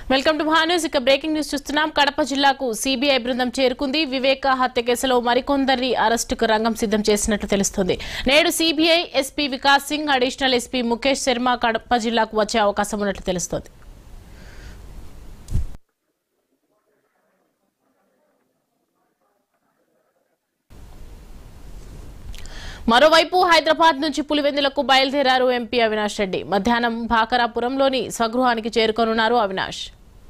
welcome to news ఇక breaking news చూస్తున్నాం కడప జిల్లాకు సిబిఐ బృందం చేరుకుంది వివేక హత్య కేసులో మరికొందరి అరెస్టుకు రంగం సిద్ధం చేసినట్లు తెలుస్తుంది నేడు CBI SP Vikas Singh additional SP Mukesh Sharma Kadapa జిల్లాకు వచ్చే అవకాశం ఉన్నట్లు తెలుస్తోంది మరోవైపు హైదరాబాద్ నుంచి పులివెందులకు బయలుదేరారు ఎంపీ అవినాష్ రెడ్డి మధ్యాహ్నం భాకరాపురంలోని స్వగృహానికి చేరుకోనున్నారు అవినాష్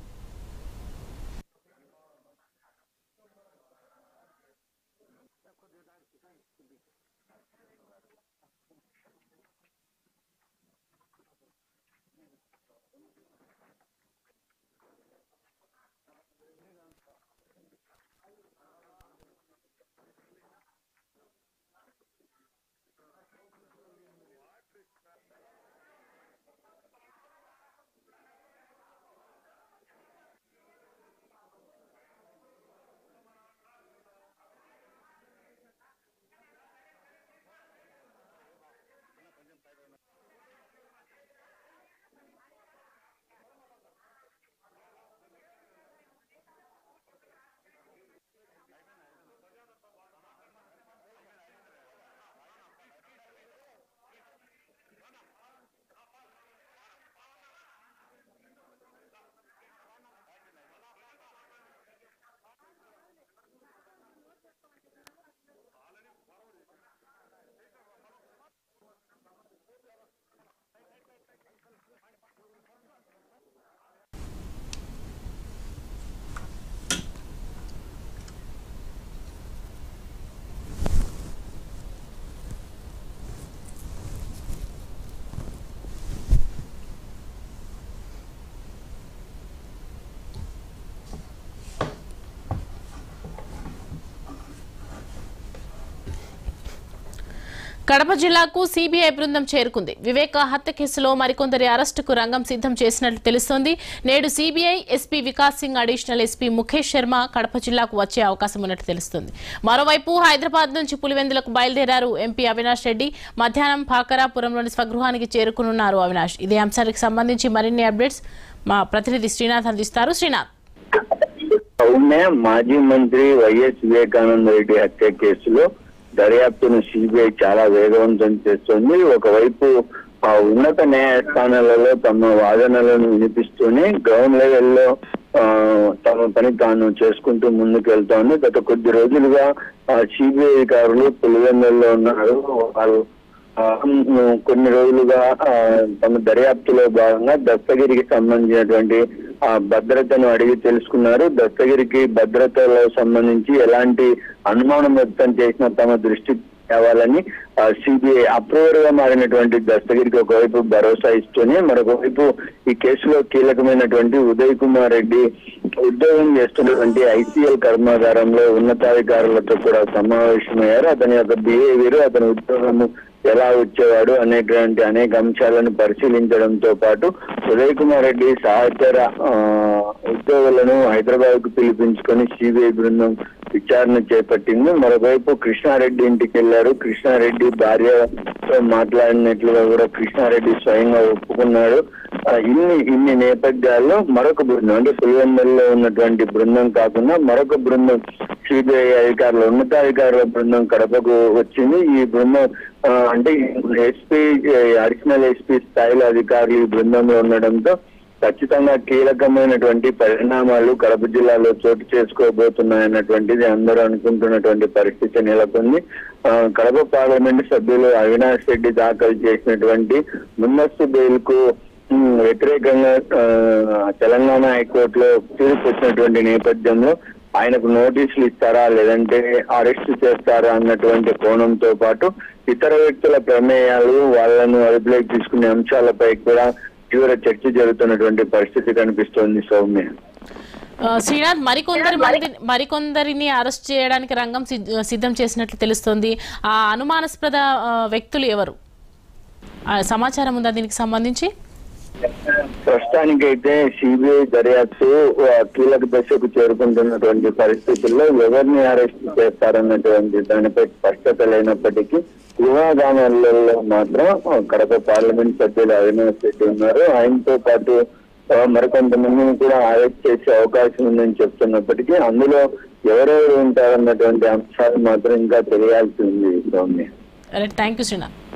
కడప జిల్లాకు సిబిఐ బృందం చేరుకుంది వివేక హత్య కేసులో మరికొందరి అరెస్టుకు రంగం సిద్ధం చేసినట్లు తెలుస్తోంది నేడు CBI SP Vikas Singh additional SP Mukesh Sharma Kadapa జిల్లాకు వచ్చే అవకాశం ఉన్నట్లు తెలుస్తోంది మరోవైపు హైదరాబాద్ నుంచి పులివెందులకు బయలుదేరారు ఎంపీ అవినాష్ రెడ్డి మధ్యాహ్నం భాకరాపురంలోని స్వగృహానికి చేరుకునున్నారు అవినాష్ ఇదే అంశానికి సంబంధించి మరిన్ని అప్డేట్స్ మా ప్రతినిధి శ్రీనాథ్ అందిస్తారు శ్రీనాథ్ అవునే మాజీ మంత్రి వైఎస్ వివేకానంద రెడ్డి హత్య కేసులో దర్యాప్తును సిబిఐ చాలా వేగవంతం చేస్తుంది ఒకవైపు ఆ ఉన్నత న్యాయస్థానాలలో తమ వాదనలను వినిపిస్తూనే గ్రౌండ్ లెవెల్లో ఆ, తమ పని తాను చేసుకుంటూ ముందుకు వెళ్తోంది గత కొద్ది రోజులుగా సిబిఐ అధికారులు పులివెందుల్లో ఉన్నారు వాళ్ళు ఆ, ఉమ్, కొన్ని రోజులుగా ఆ, తమ దర్యాప్తులో భాగంగా దస్తగిరికి సంబంధించినటువంటి ఆ భద్రతను అడిగి తెలుసుకున్నారు దస్తగిరికి భద్రతలో సంబంధించి ఎలాంటి అనుమానం వ్యక్తం చేసినా తమ దృష్టికి తేవాలని సిబిఐ అప్రూవర్ గా మారినటువంటి దస్తగిరికి ఒకవైపు భరోసా ఇస్తూనే మరొక వైపు ఈ కేసులో కీలకమైనటువంటి ఉదయ్ కుమార్ రెడ్డి ఉద్యోగం చేస్తున్నటువంటి ఐసీఎల్ కర్మాగారంలో ఉన్నతాధికారులతో కూడా సమావేశమయ్యారు అతని యొక్క బిహేవియర్ అతని ఉద్యోగము ఎలా వచ్చేవాడు అనేటువంటి అనేక అంశాలను పరిశీలించడంతో పాటు ఉదయ్ కుమార్ రెడ్డి సహచర ఆ, ఉద్యోగులను హైదరాబాద్ కు పిలిపించుకొని సిబిఐ బృందం విచారణ చేపట్టింది మరోవైపు కృష్ణారెడ్డి ఇంటికి వెళ్లారు కృష్ణారెడ్డి భార్యతో మాట్లాడినట్లుగా కూడా కృష్ణారెడ్డి స్వయంగా ఒప్పుకున్నాడు ఆ, ఇన్ని ఇన్ని నేపథ్యాల్లో మరొక బృందం అంటే పులివెందుల్లో ఉన్నటువంటి బృందం కాకుండా మరొక బృందం సిబిఐ అధికారులు ఉన్నతాధికారుల బృందం కడపకు వచ్చింది ఈ బృందం ఆ, అంటే ఎస్పీ అడిషనల్ ఎస్పీ స్థాయిలో అధికారులు ఈ బృందంలో ఉండడంతో ఖచ్చితంగా కీలకమైనటువంటి పరిణామాలు కడప జిల్లాలో చోటు చేసుకోబోతున్నాయన్నటువంటిది అందరూ అనుకుంటున్నటువంటి పరిస్థితి నెలకొంది ఆ, కడప పార్లమెంట్ సభ్యులు అవినాష్ రెడ్డి దాఖలు చేసినటువంటి ముందస్తు బెయిల్ కు ఉమ్, వ్యతిరేకంగా ఆ, తెలంగాణ హైకోర్టులో తీర్పు వచ్చినటువంటి నేపథ్యంలో ఆయనకు నోటీసులు ఇస్తారా లేదంటే అరెస్ట్ చేస్తారా అన్నటువంటి కోణంతో పాటు ఇతర వ్యక్తుల ప్రమేయాలు వాళ్ళను అదుపులోకి తీసుకునే అంశాలపై కూడా తీవ్ర చర్చ జరుగుతున్నటువంటి పరిస్థితి కనిపిస్తోంది సౌమ్య ఆ, శ్రీనాథ్ మరికొందరి మంది మరికొందరిని అరెస్ట్ చేయడానికి రంగం సిద్ధ- సిద్ధం చేసినట్లు తెలుస్తోంది ఆ అనుమానాస్పద ఆ, వ్యక్తులు ఎవరు ఆ, సమాచారం ఉందా దీనికి సంబంధించి ప్రస్తుతానికైతే సిబిఐ దర్యాప్తు ఆ, కీలక దశకు చేరుకుంటున్నటువంటి పరిస్థితుల్లో ఎవరిని అరెస్ట్ చేస్తారన్నటువంటి దానిపై స్పష్టత లేనప్పటికీ ఊహాగానాలలో మాత్రం ఆ, కడప పార్లమెంట్ సభ్యులు అవినాష్ రెడ్డి ఉన్నారు ఆయనతో పాటు ఆ, మరికొంతమందిని కూడా అరెస్ట్ చేసే అవకాశం ఉందని చెప్తున్నప్పటికీ అందులో ఎవరెవరు ఉంటారన్నటువంటి అంశాలు మాత్రం ఇంకా తెలియాల్సి ఉంది సౌమ్య థ్యాంక్ యూ శ్రీనాథ్